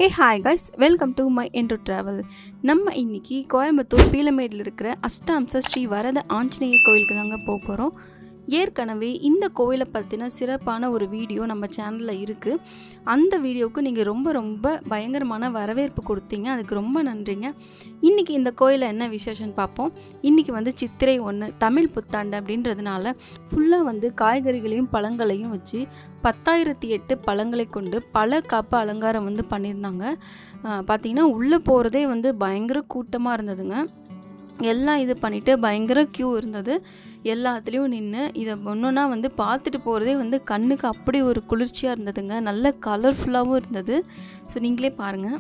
hey hi guys welcome to my end travel நம்ம இன்னைக்கு கோயம்புத்தூர் பீலமேடில் இருக்கிற அஷ்டாம்ச ஸ்ரீ வரத ஆஞ்சநேயர் கோயிலுக்கு தாங்க போக போகிறோம் ஏற்கனவே இந்த கோயிலை பற்றின சிறப்பான ஒரு வீடியோ நம்ம சேனலில் இருக்குது அந்த வீடியோவுக்கு நீங்கள் ரொம்ப ரொம்ப பயங்கரமான வரவேற்பு கொடுத்தீங்க அதுக்கு ரொம்ப நன்றிங்க இன்றைக்கி இந்த கோயிலில் என்ன விசேஷம்னு பார்ப்போம் இன்றைக்கி வந்து சித்திரை ஒன்று தமிழ் புத்தாண்டு அப்படின்றதுனால ஃபுல்லாக வந்து காய்கறிகளையும் பழங்களையும் வச்சு பத்தாயிரத்தி எட்டு பழங்களை கொண்டு பல காப்பு அலங்காரம் வந்து பண்ணியிருந்தாங்க பார்த்திங்கன்னா உள்ளே போகிறதே வந்து பயங்கர கூட்டமாக இருந்ததுங்க எல்லாம் இது பண்ணிவிட்டு பயங்கர க்யூ இருந்தது எல்லாத்துலேயும் நின்று இதை ஒன்றுனா வந்து பார்த்துட்டு போகிறதே வந்து கண்ணுக்கு அப்படி ஒரு குளிர்ச்சியாக இருந்ததுங்க நல்ல கலர்ஃபுல்லாகவும் இருந்தது ஸோ நீங்களே பாருங்கள்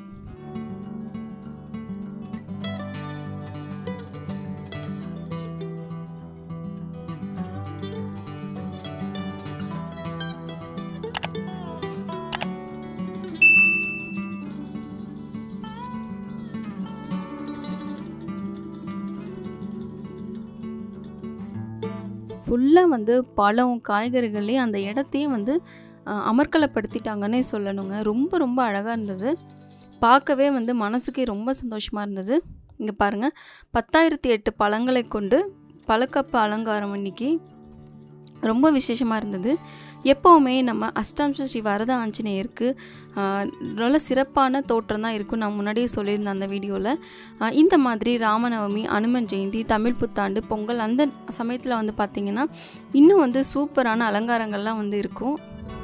ஃபுல்லாக வந்து பழம் காய்கறிகள்லேயும் அந்த இடத்தையும் வந்து அஹ், அமர்க்கலப்படுத்திட்டாங்கன்னே சொல்லணுங்க ரொம்ப ரொம்ப அழகாக இருந்தது பார்க்கவே வந்து மனசுக்கே ரொம்ப சந்தோஷமாக இருந்தது இங்கே பாருங்கள் பத்தாயிரத்தி எட்டு பழங்களை கொண்டு பழக்கப்பு அலங்காரம் இன்னைக்கு ரொம்ப விசேஷமாக இருந்தது எப்போவுமே நம்ம அஷ்டாம்ச ஸ்ரீ வரத ஆஞ்சநேயருக்கு ஆஹ், நல்ல சிறப்பான தோற்றம் தான் இருக்கும் நான் முன்னாடியே சொல்லியிருந்தேன் அந்த வீடியோவில் இந்த மாதிரி ராமநவமி அனுமன் ஜெயந்தி தமிழ் புத்தாண்டு பொங்கல் அந்த சமயத்தில் வந்து பார்த்திங்கன்னா இன்னும் வந்து சூப்பரான அலங்காரங்கள்லாம் வந்து இருக்கும்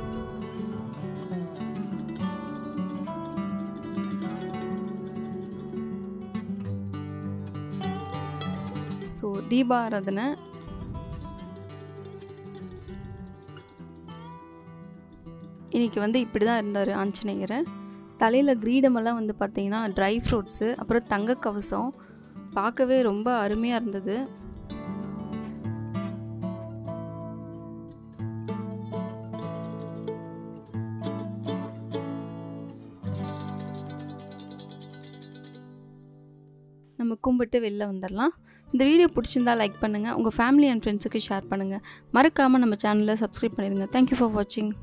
ஸோ தீபாராதனை இன்னைக்கு வந்து இப்படி தான் இருந்தார் ஆஞ்சநேயர் தலையில் கிரீடமெல்லாம் வந்து பார்த்தீங்கன்னா ட்ரை ஃப்ரூட்ஸு அப்புறம் தங்க கவசம் பார்க்கவே ரொம்ப அருமையாக இருந்தது நம்ம கும்பிட்டு வெளில வந்துடலாம் இந்த வீடியோ பிடிச்சிருந்தா லைக் பண்ணுங்கள் உங்கள் ஃபேமிலி அண்ட் ஃப்ரெண்ட்ஸுக்கு ஷேர் பண்ணுங்கள் மறக்காமல் நம்ம சேனலை சப்ஸ்கிரைப் பண்ணிடுங்க தேங்க்யூ ஃபார் வாட்சிங்